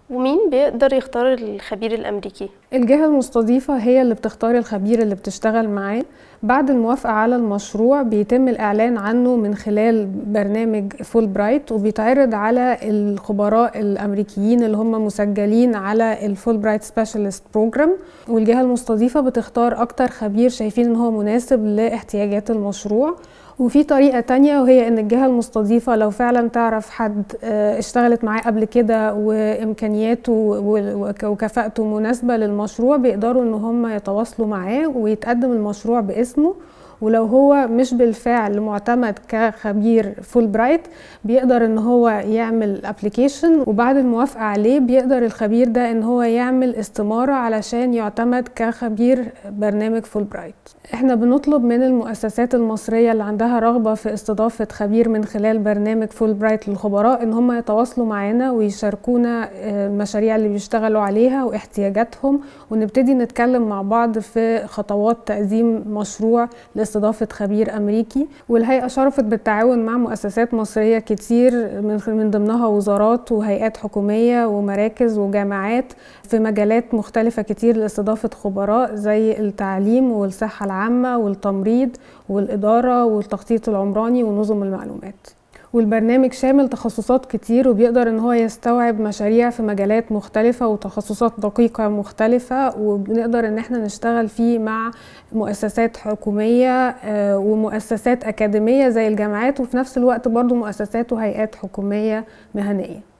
ومين بيقدر يختار الخبير الأمريكي؟ الجهة المستضيفة هي اللي بتختار الخبير اللي بتشتغل معاه بعد الموافقة على المشروع بيتم الإعلان عنه من خلال برنامج فول برايت وبيتعرض على الخبراء الأمريكيين اللي هم مسجلين على الفول برايت سبيشالست بروجرام والجهة المستضيفة بتختار أكتر خبير شايفين إن هو مناسب لاحتياجات المشروع وفي طريقة تانية وهي ان الجهة المستضيفة لو فعلا تعرف حد اشتغلت معاه قبل كده وامكانياته وكفاءته مناسبة للمشروع بيقدروا ان هم يتواصلوا معاه ويتقدم المشروع باسمه ولو هو مش بالفعل معتمد كخبير فول برايت بيقدر ان هو يعمل ابلكيشن وبعد الموافقه عليه بيقدر الخبير ده ان هو يعمل استماره علشان يعتمد كخبير برنامج فول برايت احنا بنطلب من المؤسسات المصريه اللي عندها رغبه في استضافه خبير من خلال برنامج فول برايت للخبراء ان هم يتواصلوا معانا ويشاركونا المشاريع اللي بيشتغلوا عليها واحتياجاتهم ونبتدي نتكلم مع بعض في خطوات تقديم مشروع لاستضافة خبير أمريكي والهيئة شرفت بالتعاون مع مؤسسات مصرية كتير من ضمنها وزارات وهيئات حكومية ومراكز وجامعات في مجالات مختلفة كتير لاستضافة خبراء زي التعليم والصحة العامة والتمريض والإدارة والتخطيط العمراني ونظم المعلومات والبرنامج شامل تخصصات كتير وبيقدر ان هو يستوعب مشاريع في مجالات مختلفة وتخصصات دقيقة مختلفة وبنقدر ان احنا نشتغل فيه مع مؤسسات حكومية ومؤسسات أكاديمية زي الجامعات وفي نفس الوقت برضو مؤسسات وهيئات حكومية مهنية